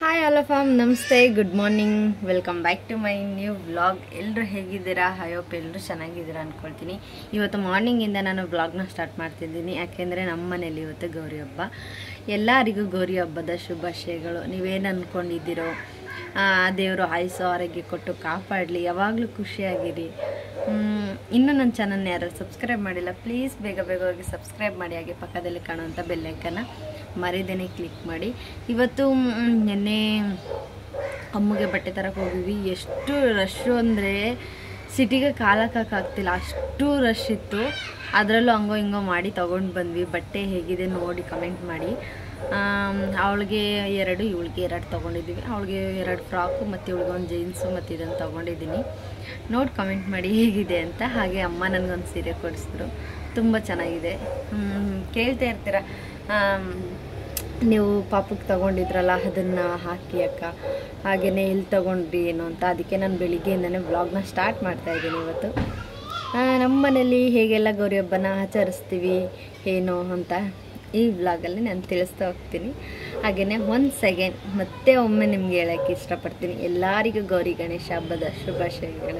hi all of um ನಮಸ್ತೆ good morning welcome back to my new vlog ಎಲ್ಲರೂ ಹೇಗಿದ್ದೀರಾ hope ಎಲ್ಲರೂ ಚೆನ್ನಾಗಿದ್ದೀರಾ ಅಂದ್ಕೊಳ್ತೀನಿ ಇವತ್ತು ಮಾರ್ನಿಂಗಿಂದ ನಾನು ವ್ಲಾಗ್ನ ಸ್ಟಾರ್ಟ್ ಮಾಡ್ತಿದ್ದೀನಿ ಯಾಕೆಂದರೆ ನಮ್ಮ ಮನೇಲಿ ಇವತ್ತು ಗೌರಿ ಹಬ್ಬ ಎಲ್ಲರಿಗೂ ಗೌರಿ ಹಬ್ಬದ ಶುಭಾಶಯಗಳು ನೀವೇನು ಅಂದ್ಕೊಂಡಿದ್ದೀರೋ ದೇವರು ಆಯುಸು ಆರೋಗ್ಯ ಕೊಟ್ಟು ಕಾಪಾಡಲಿ ಯಾವಾಗಲೂ ಖುಷಿಯಾಗಿರಿ ಮ್, ಇನ್ನೂ ನನ್ನ ಚಾನಲ್ನ ಯಾರು ಸಬ್ಸ್ಕ್ರೈಬ್ ಮಾಡಿಲ್ಲ ಪ್ಲೀಸ್ ಬೇಗ ಬೇಗ ಹೋಗಿ ಸಬ್ಸ್ಕ್ರೈಬ್ ಮಾಡಿ ಹಾಗೆ ಪಕ್ಕದಲ್ಲಿ ಕಾಣುವಂಥ ಬೆಲ್ಲೈಕನ್ನ ಮರಿದೇನೆ ಕ್ಲಿಕ್ ಮಾಡಿ ಇವತ್ತು ಮ್, ನೆನ್ನೆ ಅಮ್ಮಗೆ ಬಟ್ಟೆ ತರಕ್ಕೆ ಹೋಗಿದ್ವಿ ಎಷ್ಟು ರಶ್ಶು ಅಂದರೆ ಸಿಟಿಗೆ ಕಾಲಕ್ಕಾಗ್ತಿಲ್ಲ ಅಷ್ಟು ರಶ್ ಇತ್ತು ಅದರಲ್ಲೂ ಹಂಗೋ ಹಿಂಗೋ ಮಾಡಿ ತೊಗೊಂಡು ಬಂದ್ವಿ ಬಟ್ಟೆ ಹೇಗಿದೆ ನೋಡಿ ಕಮೆಂಟ್ ಮಾಡಿ ಅವಳಿಗೆ ಎರಡು ಇವಳಿಗೆ ಎರಡು ತೊಗೊಂಡಿದ್ದೀವಿ ಅವಳಿಗೆ ಎರಡು ಫ್ರಾಕು ಮತ್ತು ಇವಳಿಗೆ ಒಂದು ಜೀನ್ಸು ಮತ್ತು ಇದನ್ನು ತೊಗೊಂಡಿದ್ದೀನಿ ನೋಡಿ ಕಮೆಂಟ್ ಮಾಡಿ ಹೇಗಿದೆ ಅಂತ ಹಾಗೆ ಅಮ್ಮ ನನಗೊಂದು ಸೀರೆ ಕೊಡಿಸಿದ್ರು ತುಂಬ ಚೆನ್ನಾಗಿದೆ ಹ್ಮ್, ಕೇಳ್ತಾ ಇರ್ತೀರ ಆಮ್, ನೀವು ಪಾಪಕ್ಕೆ ತಗೊಂಡಿದ್ರಲ್ಲ ಅದನ್ನು ಹಾಕಿ ಅಕ್ಕ ಹಾಗೆಯೇ ಎಲ್ಲಿ ತೊಗೊಂಡ್ರಿ ಏನು ಅಂತ ಅದಕ್ಕೆ ನಾನು ಬೆಳಿಗ್ಗೆಯಿಂದನೇ ವ್ಲಾಗ್ನ ಸ್ಟಾರ್ಟ್ ಮಾಡ್ತಾ ಇದ್ದೀನಿ ಇವತ್ತು ಆ, ನಮ್ಮ ಮನೇಲಿ ಹೇಗೆಲ್ಲ ಗೌರಿ ಹಬ್ಬನ ಆಚರಿಸ್ತೀವಿ ಏನು ಅಂತ ಈ ವ್ಲಾಗಲ್ಲಿ ನಾನು ತಿಳಿಸ್ತಾ ಹೋಗ್ತೀನಿ ಹಾಗೆಯೇ ಒಂದು ಸೆಕೆಂಡ್ ಮತ್ತೆ ಒಮ್ಮೆ ನಿಮ್ಗೆ ಹೇಳೋಕ್ಕೆ ಇಷ್ಟಪಡ್ತೀನಿ ಎಲ್ಲರಿಗೂ ಗೌರಿ ಗಣೇಶ ಹಬ್ಬದ ಶುಭಾಶಯಗಳು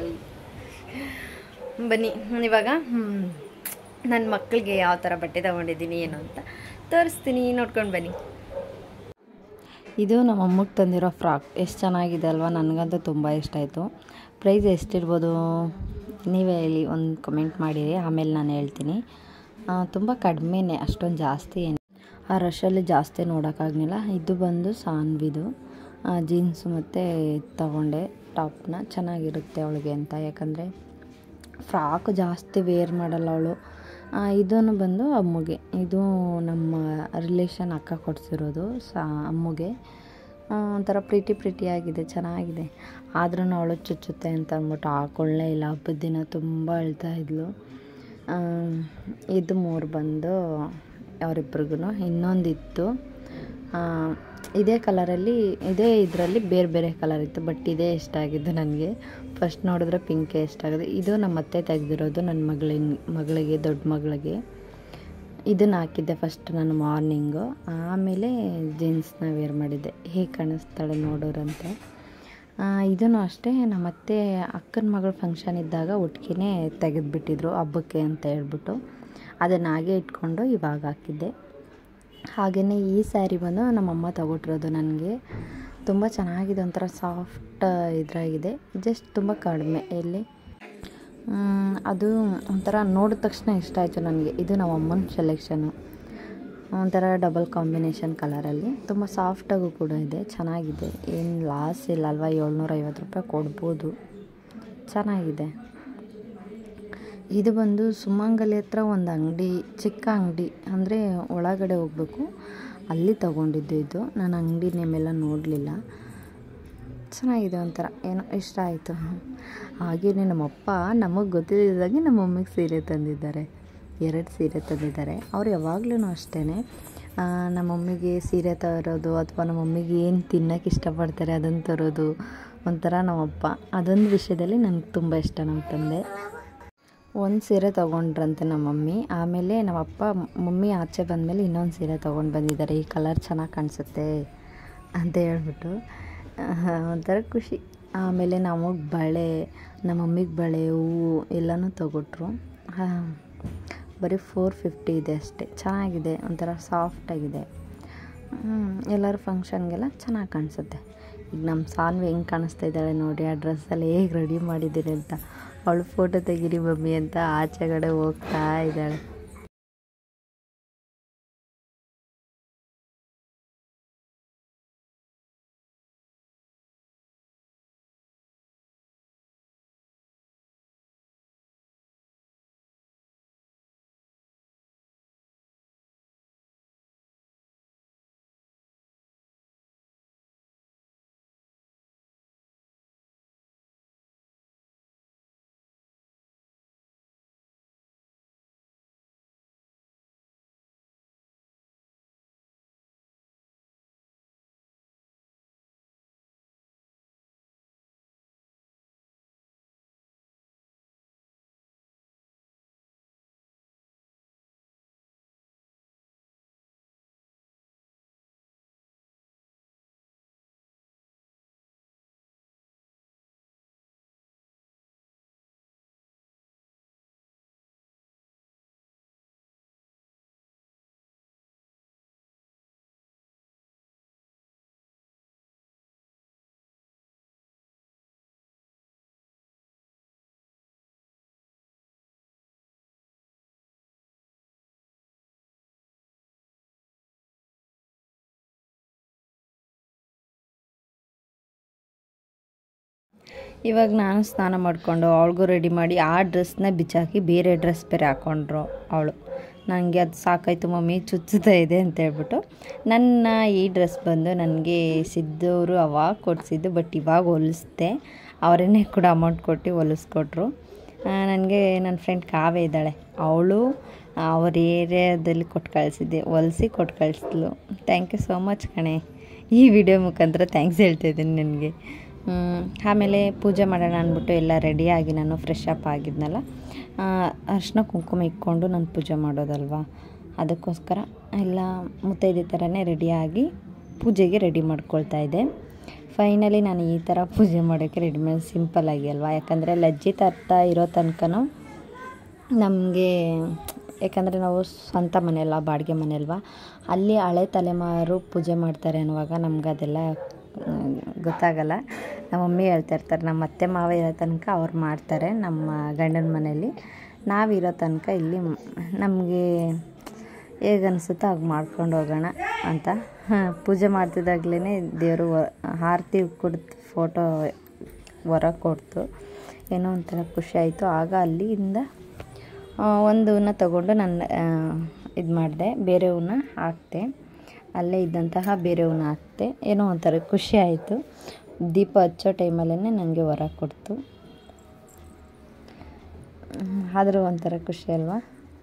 ಬನ್ನಿ ಇವಾಗ ನನ್ನ ಮಕ್ಕಳಿಗೆ ಯಾವ ಥರ ಬಟ್ಟೆ ತೊಗೊಂಡಿದ್ದೀನಿ ಏನು ಅಂತ ತೋರಿಸ್ತೀನಿ ನೋಡ್ಕೊಂಡು ಬನ್ನಿ ಇದು ನಮ್ಮ ಅಮ್ಮಗೆ ತಂದಿರೋ ಫ್ರಾಕ್ ಎಷ್ಟು ಚೆನ್ನಾಗಿದೆ ಅಲ್ವಾ ನನಗಂತೂ ತುಂಬ ಇಷ್ಟ ಆಯಿತು ಪ್ರೈಸ್ ಎಷ್ಟಿರ್ಬೋದು ನೀವೇ ಹೇಳಿ ಒಂದು ಕಮೆಂಟ್ ಮಾಡಿರಿ ಆಮೇಲೆ ನಾನು ಹೇಳ್ತೀನಿ ತುಂಬ ಕಡಿಮೆನೇ ಅಷ್ಟೊಂದು ಜಾಸ್ತಿ ಏನು ಆ ರಶಲ್ಲಿ ಜಾಸ್ತಿ ನೋಡೋಕ್ಕಾಗಲಿಲ್ಲ ಇದು ಬಂದು ಸಾನ್ವಿದು ಜೀನ್ಸು ಮತ್ತು ತಗೊಂಡೆ ಟಾಪ್ನ ಚೆನ್ನಾಗಿರುತ್ತೆ ಅವಳಿಗೆ ಅಂತ ಯಾಕಂದರೆ ಫ್ರಾಕ್ ಜಾಸ್ತಿ ವೇರ್ ಮಾಡಲ್ಲ ಅವಳು ಇದನ್ನು ಬಂದು ಅಮ್ಮಗೆ ಇದು ನಮ್ಮ ರಿಲೇಷನ್ ಅಕ್ಕ ಕೊಡಿಸಿರೋದು ಸಾ ಅಮ್ಮಗೆ ಆ, ಒಂಥರ ಪ್ರೀತಿ ಪ್ರೀತಿಯಾಗಿದೆ ಚೆನ್ನಾಗಿದೆ ಆದ್ರೂ ಅವಳು ಚುಚ್ಚುತ್ತೆ ಅಂತ ಅಂದ್ಬಿಟ್ಟು ಹಾಕೊಳ್ಳೇ ಇಲ್ಲ ಹಬ್ಬದ ದಿನ ತುಂಬ ಅಳ್ತಾ ಇದ್ಲು ಆ, ಇದು ಮೂರು ಬಂದು ಅವರಿಬ್ರಿಗೂ ಇನ್ನೊಂದಿತ್ತು ಆ, ಇದೇ ಕಲರಲ್ಲಿ ಇದೇ ಇದರಲ್ಲಿ ಬೇರೆ ಬೇರೆ ಕಲರ್ ಇತ್ತು ಬಟ್ ಇದೇ ಇಷ್ಟ ಆಗಿದ್ದು ನನಗೆ ಫಸ್ಟ್ ನೋಡಿದ್ರೆ ಪಿಂಕೇ ಇಷ್ಟ ಆಗಿದೆ ಇದು ನಮ್ಮ ಅತ್ತೆ ತೆಗೆದಿರೋದು ನನ್ನ ಮಗಳಿನ ಮಗಳಿಗೆ ದೊಡ್ಡ ಮಗಳಿಗೆ ಇದನ್ನು ಹಾಕಿದ್ದೆ ಫಸ್ಟ್ ನಾನು ಮಾರ್ನಿಂಗು ಆಮೇಲೆ ಜೀನ್ಸ್ನ ವೇರ್ ಮಾಡಿದ್ದೆ ಹೇಗೆ ಕಾಣಿಸ್ತಾಳೆ ನೋಡೋರಂತೆ ಇದನ್ನು ಅಷ್ಟೇ ನಮ್ಮ ಅತ್ತೆ ಅಕ್ಕನ ಮಗಳ ಫಂಕ್ಷನ್ ಇದ್ದಾಗ ಒಟ್ಟಿಗೆ ತೆಗೆದುಬಿಟ್ಟಿದ್ರು ಹಬ್ಬಕ್ಕೆ ಅಂತ ಹೇಳ್ಬಿಟ್ಟು ಅದನ್ನು ಹಾಗೆ ಇಟ್ಕೊಂಡು ಇವಾಗ ಹಾಕಿದ್ದೆ ಹಾಗೆಯೇ ಈ ಸ್ಯಾರಿ ಬಂದು ನಮ್ಮಮ್ಮ ತಗೊಟ್ಟಿರೋದು ನನಗೆ ತುಂಬ ಚೆನ್ನಾಗಿದೆ ಒಂಥರ ಸಾಫ್ಟ್ ಇದ್ರಾಗಿದೆ ಜಸ್ಟ್ ತುಂಬ ಕಡಿಮೆ ಎಲ್ಲಿ ಮ್, ಅದು ಒಂಥರ ನೋಡಿದ ತಕ್ಷಣ ಇಷ್ಟ ಆಯಿತು ನನಗೆ ಇದು ನಮ್ಮ ಅಮ್ಮನ ಸೆಲೆಕ್ಷನು ಒಂಥರ ಡಬಲ್ ಕಾಂಬಿನೇಷನ್ ಕಲರಲ್ಲಿ ತುಂಬ ಸಾಫ್ಟಾಗೂ ಕೂಡ ಇದೆ ಚೆನ್ನಾಗಿದೆ ಏನು ಲಾಸ್ ಇಲ್ಲ ಅಲ್ವಾ ಏಳ್ನೂರ ಐವತ್ತು ರೂಪಾಯಿ ಕೊಡ್ಬೋದು ಚೆನ್ನಾಗಿದೆ ಇದು ಬಂದು ಸುಮಂಗಲಿ ಹತ್ರ ಒಂದು ಅಂಗಡಿ ಚಿಕ್ಕ ಅಂಗಡಿ ಅಂದರೆ ಒಳಗಡೆ ಹೋಗಬೇಕು ಅಲ್ಲಿ ತಗೊಂಡಿದ್ದು ಇದು ನಾನು ಅಂಗಡಿ ನೇಮೆಲ್ಲ ನೋಡಲಿಲ್ಲ ಚೆನ್ನಾಗಿದೆ ಒಂಥರ ಏನೋ ಇಷ್ಟ ಆಯಿತು ಹಾಗೆಯೇ ನಮ್ಮಪ್ಪ ನಮಗೆ ಗೊತ್ತಿದ್ದಾಗೆ ನಮ್ಮ ಮಮ್ಮಿಗೆ ಸೀರೆ ತಂದಿದ್ದಾರೆ ಎರಡು ಸೀರೆ ತಂದಿದ್ದಾರೆ ಅವ್ರು ಯಾವಾಗಲೂ ಅಷ್ಟೇ ನಮ್ಮ ಮಮ್ಮಿಗೆ ಸೀರೆ ತರೋದು ಅಥವಾ ನಮ್ಮ ಮಮ್ಮಿಗೆ ಏನು ತಿನ್ನೋಕೆ ಇಷ್ಟಪಡ್ತಾರೆ ಅದನ್ನು ತರೋದು ಒಂಥರ ನಮ್ಮಪ್ಪ ಅದೊಂದು ವಿಷಯದಲ್ಲಿ ನನಗೆ ತುಂಬ ಇಷ್ಟ ನಮ್ಮ ತಂದೆ ಒಂದು ಸೀರೆ ತೊಗೊಂಡ್ರಂತೆ ನಮ್ಮ ಮಮ್ಮಿ ಆಮೇಲೆ ನಮ್ಮಪ್ಪ ಮಮ್ಮಿ ಆಚೆ ಬಂದಮೇಲೆ ಇನ್ನೊಂದು ಸೀರೆ ತೊಗೊಂಡು ಬಂದಿದ್ದಾರೆ ಈ ಕಲರ್ ಚೆನ್ನಾಗಿ ಕಾಣಿಸುತ್ತೆ ಅಂತ ಹೇಳ್ಬಿಟ್ಟು ಆಹ್, ಒಂಥರ ಖುಷಿ ಆಮೇಲೆ ನಮಗೆ ಬಳೆ ನಮ್ಮ ಮಮ್ಮಿಗೆ ಬಳೆ ಹೂವು ಎಲ್ಲನೂ ತೊಗೊಟ್ರು ಹಾಂ ಬರೀ ಫೋರ್ ಫಿಫ್ಟಿ ಇದೆ ಅಷ್ಟೇ ಚೆನ್ನಾಗಿದೆ ಒಂಥರ ಸಾಫ್ಟಾಗಿದೆ ಎಲ್ಲರೂ ಫಂಕ್ಷನ್ಗೆಲ್ಲ ಚೆನ್ನಾಗಿ ಕಾಣಿಸುತ್ತೆ ಈಗ ನಮ್ಮ ಸಾನ್ವಿ ಹೆಂಗೆ ಕಾಣಿಸ್ತಾ ಇದ್ದಾಳೆ ನೋಡಿ ಆ ಡ್ರೆಸ್ಸಲ್ಲಿ ಹೇಗೆ ರೆಡಿ ಮಾಡಿದ್ದೀನಿ ಅಂತ ಅವಳು ಫೋಟೋ ತೆಗೀರಿ ಮಮ್ಮಿ ಅಂತ ಆಚೆಗಡೆ ಹೋಗ್ತಾ ಇದ್ದಾಳೆ ಇವಾಗ ನಾನು ಸ್ನಾನ ಮಾಡಿಕೊಂಡು ಅವಳಿಗೂ ರೆಡಿ ಮಾಡಿ ಆ ಡ್ರೆಸ್ನ ಬಿಚ್ಚಾಕಿ ಬೇರೆ ಡ್ರೆಸ್ ಬೇರೆ ಹಾಕ್ಕೊಂಡ್ರು ಅವಳು ನನಗೆ ಅದು ಸಾಕಾಯ್ತು ಮಮ್ಮಿ ಚುಚ್ಚುತ್ತಾ ಇದೆ ಅಂತ ಹೇಳ್ಬಿಟ್ಟು ನನ್ನ ಈ ಡ್ರೆಸ್ ಬಂದು ನನಗೆ ಸಿದ್ದವರು ಅವಾಗ ಕೊಡಿಸಿದ್ದು ಬಟ್ ಇವಾಗ ಹೊಲಿಸ್ದೆ ಅವರನ್ನೇ ಕೂಡ ಅಮೌಂಟ್ ಕೊಟ್ಟು ಹೊಲಿಸ್ಕೊಟ್ರು ನನಗೆ ನನ್ನ ಫ್ರೆಂಡ್ ಕಾವ್ಯ ಇದ್ದಾಳೆ ಅವಳು ಅವ್ರ ಏರಿಯಾದಲ್ಲಿ ಕೊಟ್ಟು ಕಳಿಸಿದ್ದೆ ಹೊಲಿಸಿ ಕೊಟ್ಟು ಕಳಿಸಿದ್ಲು ಥ್ಯಾಂಕ್ ಯು ಸೋ ಮಚ್ ಕಣೆ ಈ ವಿಡಿಯೋ ಮುಖಾಂತರ ಥ್ಯಾಂಕ್ಸ್ ಹೇಳ್ತಾ ಇದ್ದೀನಿ ನನಗೆ ಆಮೇಲೆ ಪೂಜೆ ಮಾಡೋಣ ಅಂದ್ಬಿಟ್ಟು ಎಲ್ಲ ರೆಡಿಯಾಗಿ ನಾನು ಫ್ರೆಶ್ ಅಪ್ ಆಗಿದ್ನಲ್ಲ ಅರ್ಶಿನ ಕುಂಕುಮ ಇಟ್ಕೊಂಡು ನಾನು ಪೂಜೆ ಮಾಡೋದಲ್ವಾ ಅದಕ್ಕೋಸ್ಕರ ಎಲ್ಲ ಮುತ್ತೈದೆ ಥರನೇ ರೆಡಿಯಾಗಿ ಪೂಜೆಗೆ ರೆಡಿ ಮಾಡ್ಕೊಳ್ತಾ ಇದ್ದೆ ಫೈನಲಿ ನಾನು ಈ ಥರ ಪೂಜೆ ಮಾಡೋಕ್ಕೆ ರೆಡಿ ಮಾಡಿ ಸಿಂಪಲ್ಲಾಗಿ ಅಲ್ವಾ ಯಾಕಂದರೆ ಲಜ್ಜಿ ತರ್ತಾ ಇರೋ ತನಕನೂ ನಮಗೆ ಯಾಕಂದರೆ ನಾವು ಸ್ವಂತ ಮನೆ ಅಲ್ಲ ಬಾಡಿಗೆ ಮನೆ ಅಲ್ವಾ ಅಲ್ಲಿ ಹಳೆ ತಲೆಮಾರು ಪೂಜೆ ಮಾಡ್ತಾರೆ ಅನ್ನುವಾಗ ನಮ್ಗೆ ಅದೆಲ್ಲ ಮ್, ಗೊತ್ತಾಗಲ್ಲ ನಮ್ಮ ಮಮ್ಮಿ ಹೇಳ್ತಾ ಇರ್ತಾರೆ ನಮ್ಮ ಅತ್ತೆ ಮಾವ ಇರೋ ತನಕ ಅವ್ರು ಮಾಡ್ತಾರೆ ನಮ್ಮ ಗಂಡನ ಮನೆಯಲ್ಲಿ ನಾವಿರೋ ತನಕ ಇಲ್ಲಿ ನಮಗೆ ಹೇಗನ್ಸುತ್ತೋ ಹಾಗೆ ಮಾಡ್ಕೊಂಡು ಹೋಗೋಣ ಅಂತ ಹಾಂ ಪೂಜೆ ಮಾಡ್ತಿದ್ದಾಗಲೇ ದೇವರು ಆರತಿ ಕೊಡ್ತು ಫೋಟೋ ಹೊರಗೆ ಕೊಡ್ತು ಏನೋ ಒಂಥರ ಖುಷಿ ಆಯಿತು ಆಗ ಅಲ್ಲಿಂದ ಆ, ಒಂದು ಹೂನ ತಗೊಂಡು ನಾನು ಇದು ಮಾಡಿದೆ ಬೇರೆ ಹೂನ ಹಾಕ್ತೆ ಅಲ್ಲೇ ಇದ್ದಂತಹ ಬೇರೆ ಹೂನ ಹಾಕ್ತೆ ಏನೋ ಒಂಥರ ಖುಷಿ ಆಯಿತು ದೀಪ ಹಚ್ಚೋ ಟೈಮಲ್ಲೇ ನನಗೆ ಹೊರ ಕೊಡ್ತು ಹ್ಮ್, ಆದರೂ ಒಂಥರ ಖುಷಿ ಅಲ್ವಾ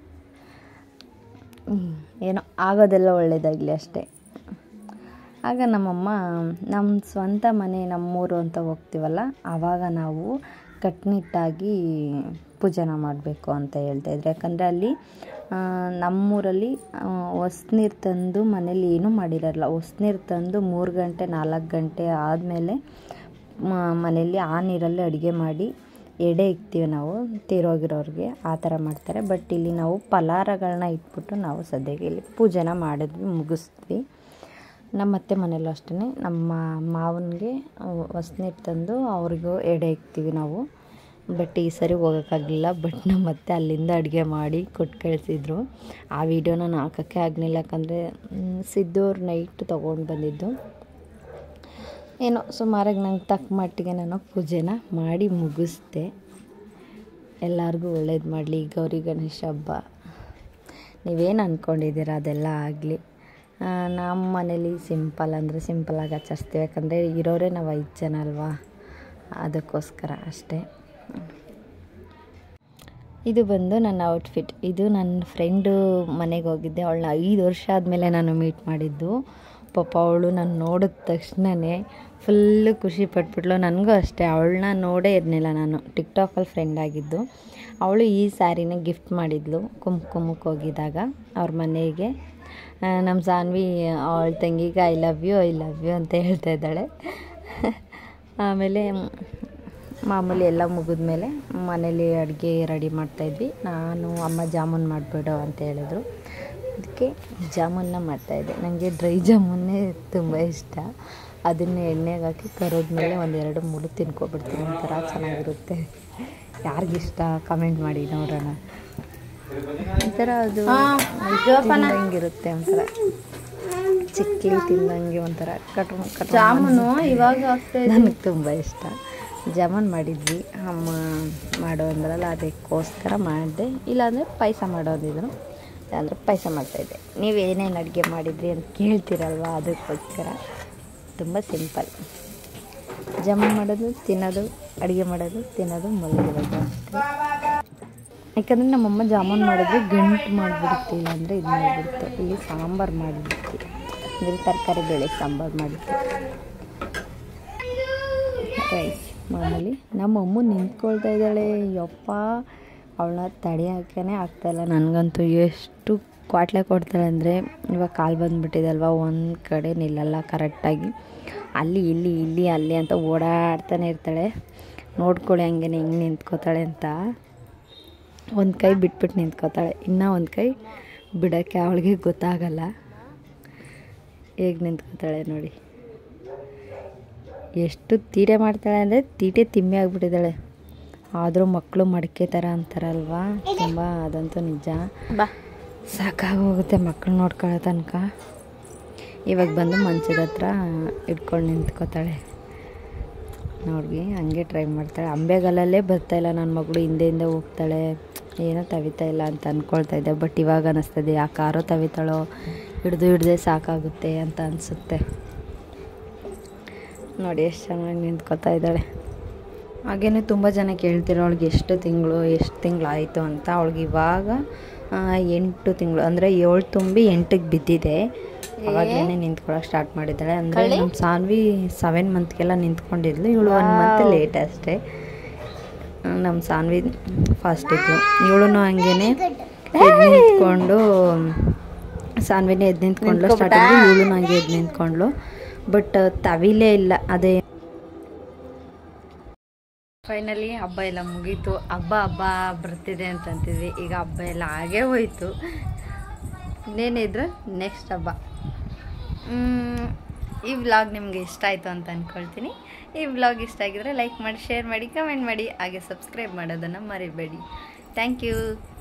ಹ್ಮ್, ಏನೋ ಆಗೋದೆಲ್ಲ ಒಳ್ಳೆಯದಾಗಲಿ ಅಷ್ಟೇ ಆಗ ನಮ್ಮಮ್ಮ ನಮ್ಮ ಸ್ವಂತ ಮನೆ ನಮ್ಮೂರು ಅಂತ ಹೋಗ್ತೀವಲ್ಲ ಆವಾಗ ನಾವು ಕಟ್ನಿಟ್ಟಾಗಿ ಪೂಜೆನ ಮಾಡಬೇಕು ಅಂತ ಹೇಳ್ತಾ ಇದ್ರು ಯಾಕಂದರೆ ಅಲ್ಲಿ ಆ, ನಮ್ಮೂರಲ್ಲಿ ಹೊಸ್ನೀರು ತಂದು ಮನೇಲಿ ಏನೂ ಮಾಡಿರಲ್ಲ ಹೊಸ್ನೀರು ತಂದು ಮೂರು ಗಂಟೆ ನಾಲ್ಕು ಗಂಟೆ ಆದಮೇಲೆ ಮನೆಯಲ್ಲಿ ಆ ನೀರಲ್ಲಿ ಅಡುಗೆ ಮಾಡಿ ಎಡೆ ಇಕ್ತೀವಿ ನಾವು ತೀರೋಗಿರೋರಿಗೆ ಆ ಥರ ಮಾಡ್ತಾರೆ ಬಟ್ ಇಲ್ಲಿ ನಾವು ಫಲಾರಗಳನ್ನ ಇಟ್ಬಿಟ್ಟು ನಾವು ಸದ್ಯಕ್ಕೆ ಇಲ್ಲಿ ಪೂಜೆನ ಮಾಡಿದ್ವಿ ಮುಗಿಸ್ದ್ವಿ ನಮ್ಮ ಅತ್ತೆ ಮನೆಯಲ್ಲೂ ಅಷ್ಟೇ ನಮ್ಮ ಮಾವನಿಗೆ ಹೊಸ್ನೀರು ತಂದು ಅವ್ರಿಗೂ ಎಡೆ ಇಕ್ತೀವಿ ನಾವು ಬಟ್ ಈ ಸರಿ ಹೋಗೋಕ್ಕಾಗಲಿಲ್ಲ ಬಟ್ ನಮ್ಮ ಅತ್ತೆ ಅಲ್ಲಿಂದ ಅಡುಗೆ ಮಾಡಿ ಕೊಟ್ಟು ಕಳಿಸಿದ್ರು ಆ ವಿಡಿಯೋ ನಾನು ಹಾಕೋಕ್ಕೆ ಆಗಲಿಲ್ಲ ಯಾಕಂದರೆ ಸಿದ್ದೋರು ನೈಟ್ ತೊಗೊಂಡು ಬಂದಿದ್ದು ಏನೋ ಸುಮಾರಾಗಿ ನಂಗೆ ತಕ್ಕ ಮಟ್ಟಿಗೆ ನಾನು ಪೂಜೆನ ಮಾಡಿ ಮುಗಿಸ್ದೆ ಎಲ್ಲರಿಗೂ ಒಳ್ಳೇದು ಮಾಡಲಿ ಗೌರಿ ಗಣೇಶ ಹಬ್ಬ ನೀವೇನು ಅಂದ್ಕೊಂಡಿದ್ದೀರ ಅದೆಲ್ಲ ಆಗಲಿ ನಮ್ಮ ಮನೇಲಿ ಸಿಂಪಲ್ ಅಂದರೆ ಸಿಂಪಲಾಗಿ ಆಚರಿಸ್ತೀವಿ ಯಾಕಂದರೆ ಇರೋರೇ ನಾವು ಐದು ಜನ ಅಲ್ವಾ ಅದಕ್ಕೋಸ್ಕರ ಅಷ್ಟೇ ಇದು ಬಂದು ನನ್ನ ಔಟ್ಫಿಟ್ ಇದು ನನ್ನ ಫ್ರೆಂಡು ಮನೆಗೆ ಹೋಗಿದ್ದೆ ಅವಳನ್ನ ಐದು ವರ್ಷ ಆದಮೇಲೆ ನಾನು ಮೀಟ್ ಮಾಡಿದ್ದು ಪಾಪ ಅವಳು ನಾನು ನೋಡಿದ ತಕ್ಷಣವೇ ಫುಲ್ಲು ಖುಷಿ ಪಟ್ಬಿಟ್ಲು ನನಗೂ ಅಷ್ಟೇ ಅವಳನ್ನ ನೋಡೇ ಇರಲಿಲ್ಲ ನಾನು ಟಿಕ್ಟಾಕಲ್ಲಿ ಫ್ರೆಂಡ್ ಆಗಿದ್ದು ಅವಳು ಈ ಸ್ಯಾರಿನ ಗಿಫ್ಟ್ ಮಾಡಿದ್ಲು ಕುಂಕುಮಕ್ಕೆ ಹೋಗಿದ್ದಾಗ ಅವ್ರ ಮನೆಗೆ ಆ, ನಮ್ಮ ಸಾನ್ವಿ ಅವಳ ತಂಗಿಗೆ I love you I love you ಅಂತ ಹೇಳ್ತಾ ಇದ್ದಾಳೆ ಆಮೇಲೆ ಮಾಮೂಲಿ ಎಲ್ಲ ಮುಗಿದ್ಮೇಲೆ ಮನೇಲಿ ಅಡುಗೆ ರೆಡಿ ಮಾಡ್ತಾಯಿದ್ವಿ ನಾನು ಅಮ್ಮ ಜಾಮೂನ್ ಮಾಡಿಬಿಡು ಅಂತ ಹೇಳಿದ್ರು ಅದಕ್ಕೆ ಜಾಮೂನ್ನ ಮಾಡ್ತಾಯಿದ್ದೆ ನನಗೆ ಡ್ರೈ ಜಾಮೂನ್ನೇ ತುಂಬ ಇಷ್ಟ ಅದನ್ನು ಎಣ್ಣೆಗೆ ಹಾಕಿ ಕರೋದ್ಮೇಲೆ ಒಂದೆರಡು ಮೂರು ತಿನ್ಕೊಬಿಡ್ತೀನಿ ಒಂಥರ ಚೆನ್ನಾಗಿರುತ್ತೆ ಯಾರಿಗಿಷ್ಟ ಕಮೆಂಟ್ ಮಾಡಿ ನೋಡೋಣ ಒಂಥರ ಅದು ತಿಂದಂಗಿರುತ್ತೆ ಒಂಥರ ಚಿಕ್ಲಿ ತಿಂದಂಗೆ ಒಂಥರ ಕಟ್ ಕಟ್ ಜಾಮೂನು ಇವಾಗ ಆಗ್ತಾ ಇದೆ ನನಗೆ ತುಂಬ ಇಷ್ಟ ಜಾಮೂನ್ ಮಾಡಿದ್ವಿ ಅಮ್ಮ ಮಾಡೋ ಅಂದ್ರಲ್ಲ ಅದಕ್ಕೋಸ್ಕರ ಮಾಡಿದೆ ಇಲ್ಲಾಂದರೆ ಪಾಯಸ ಮಾಡೋದಿದ್ರು ಅಂದರೆ ಪಾಯಸ ಮಾಡ್ತಾಯಿದ್ದೆ ನೀವು ಏನೇನು ಅಡುಗೆ ಮಾಡಿದ್ರಿ ಅಂತ ಕೇಳ್ತೀರಲ್ವ ಅದಕ್ಕೋಸ್ಕರ ತುಂಬ ಸಿಂಪಲ್ ಜಾಮೂನ್ ಮಾಡೋದು ತಿನ್ನೋದು ಅಡುಗೆ ಮಾಡೋದು ತಿನ್ನೋದು ಮಲಗಿರೋದು ಅಷ್ಟೇ ಯಾಕಂದರೆ ನಮ್ಮಮ್ಮ ಜಾಮೂನ್ ಮಾಡಿದ್ರೆ ಗಂಟು ಮಾಡಿಬಿಡುತ್ತೆ ಇಲ್ಲಾಂದರೆ ಇದು ಮಾಡಿಬಿಡುತ್ತೆ ಇಲ್ಲಿ ಸಾಂಬಾರು ಮಾಡಿಬಿಡ್ತೀವಿ ಅಂದರೆ ತರಕಾರಿ ಬೇಳೆ ಸಾಂಬಾರು ಮಾಡಿದ್ವಿ ರೈಸ್ ಮಾಮೂಲಿ ನಮ್ಮ ಅಮ್ಮ ನಿಂತ್ಕೊಳ್ತಾ ಇದ್ದಾಳೆ ಯಪ್ಪ ಅವಳನ್ನ ತಡೆಯೋಕ್ಕೇ ಆಗ್ತಾಯಿಲ್ಲ ನನಗಂತೂ ಎಷ್ಟು ಕ್ವಾಟ್ಲೆ ಕೊಡ್ತಾಳೆ ಅಂದರೆ ಇವಾಗ ಕಾಲು ಬಂದುಬಿಟ್ಟಿದಲ್ವ ಒಂದು ಕಡೆ ನಿಲ್ಲಲ್ಲ ಕರೆಕ್ಟಾಗಿ ಅಲ್ಲಿ ಇಲ್ಲಿ ಇಲ್ಲಿ ಅಲ್ಲಿ ಅಂತ ಓಡಾಡ್ತಾನೆ ಇರ್ತಾಳೆ ನೋಡ್ಕೊಳ್ಳಿ ಹಂಗೆ ಹೆಂಗೆ ನಿಂತ್ಕೋತಾಳೆ ಅಂತ ಒಂದು ಕೈ ಬಿಟ್ಬಿಟ್ಟು ನಿಂತ್ಕೋತಾಳೆ ಇನ್ನೂ ಒಂದು ಕೈ ಬಿಡೋಕ್ಕೆ ಅವಳಿಗೆ ಗೊತ್ತಾಗಲ್ಲ ಹೇಗೆ ನಿಂತ್ಕೋತಾಳೆ ನೋಡಿ ಎಷ್ಟು ತೀಟೆ ಮಾಡ್ತಾಳೆ ಅಂದರೆ ತೀಟೆ ತಿಮ್ಮೆ ಆಗಿಬಿಟ್ಟಿದ್ದಾಳೆ ಆದರೂ ಮಕ್ಕಳು ಮಡಿಕೆ ಥರ ಅಂತಾರಲ್ವಾ ತುಂಬ ಅದಂತೂ ನಿಜ ಬಾ ಸಾಕಾಗೋಗುತ್ತೆ ಮಕ್ಕಳು ನೋಡ್ಕೊಳ್ಳೋ ತನಕ ಇವಾಗ ಬಂದು ಮಂಚದ ಹತ್ರ ಇಟ್ಕೊಂಡು ನಿಂತ್ಕೋತಾಳೆ ನೋಡ್ರಿ ಹಂಗೆ ಟ್ರೈ ಮಾಡ್ತಾಳೆ ಅಂಬೆಗಾಲಲ್ಲೇ ಬರ್ತಾಯಿಲ್ಲ ನನ್ನ ಮಗಳು ಹಿಂದೆ ಹಿಂದೆ ಹೋಗ್ತಾಳೆ ಏನೋ ತವಿತಾ ಇಲ್ಲ ಅಂತ ಅಂದ್ಕೊಳ್ತಾ ಇದ್ದೆ ಬಟ್ ಇವಾಗ ಅನ್ನಿಸ್ತದೆ ಆ ಕಾರೋ ತವಿತಾಳೋ ಹಿಡ್ದು ಹಿಡ್ದೆ ಸಾಕಾಗುತ್ತೆ ಅಂತ ಅನಿಸುತ್ತೆ ನೋಡಿ ಎಷ್ಟು ಚೆನ್ನಾಗಿ ನಿಂತ್ಕೊತಾ ಇದ್ದಾಳೆ ಹಾಗೇನೆ ತುಂಬ ಜನ ಕೇಳ್ತಿರೋ ಅವಳಿಗೆ ಎಷ್ಟು ತಿಂಗಳು ಎಷ್ಟು ತಿಂಗಳು ಆಯಿತು ಅಂತ ಅವಳಿಗೆ ಇವಾಗ ಆ, ಎಂಟು ತಿಂಗಳು ಅಂದರೆ ಏಳು ತುಂಬಿ ಎಂಟಿಗೆ ಬಿದ್ದಿದೆ ಅವಾಗಲೇ ನಿಂತ್ಕೊಳ್ಳೋಕೆ ಸ್ಟಾರ್ಟ್ ಮಾಡಿದ್ದಾಳೆ ಅಂದರೆ ನಮ್ಮ ಸಾನ್ವಿ ಸೆವೆನ್ ಮಂತ್ಗೆಲ್ಲ ನಿಂತ್ಕೊಂಡಿದ್ಲು ಇವಳು ಒನ್ ಮಂತ್ ಲೇಟ್ ಅಷ್ಟೇ ನಮ್ಮ ಸಾನ್ವಿ ಫಾಸ್ಟ್ ಇದ್ಲು ಇವಳು ಹಂಗೇನೆ ಎದ್ದು ನಿಂತ್ಕೊಂಡು ಸಾನ್ವಿನೇ ಎದ್ದು ನಿಂತ್ಕೊಂಡ್ಲು ಸ್ಟಾರ್ಟಿಂಗು ಇವಳು ಹಂಗೆ ಎದ್ದು ನಿಂತ್ಕೊಂಡ್ಲು ಬಟ್ ತವಿಲೇ ಇಲ್ಲ ಅದೇ ಫೈನಲಿ ಹಬ್ಬ ಎಲ್ಲ ಮುಗೀತು ಹಬ್ಬ ಹಬ್ಬ ಬರ್ತಿದೆ ಅಂತ ಅಂತಿದ್ವಿ ಈಗ ಹಬ್ಬ ಎಲ್ಲ ಆಗೇ ಹೋಯ್ತು ಇನ್ನೇನಿದ್ರು ನೆಕ್ಸ್ಟ್ ಹಬ್ಬ ಮ್, ಈ ವ್ಲಾಗ್ ನಿಮಗೆ ಇಷ್ಟ ಆಯಿತು ಅಂತ ಅಂದ್ಕೊಳ್ತೀನಿ ಈ ವ್ಲಾಗ್ ಇಷ್ಟ ಆಗಿದ್ರೆ ಲೈಕ್ ಮಾಡಿ ಶೇರ್ ಮಾಡಿ ಕಮೆಂಟ್ ಮಾಡಿ ಹಾಗೆ ಸಬ್ಸ್ಕ್ರೈಬ್ ಮಾಡೋದನ್ನು ಮರಿಬೇಡಿ ಥ್ಯಾಂಕ್ ಯು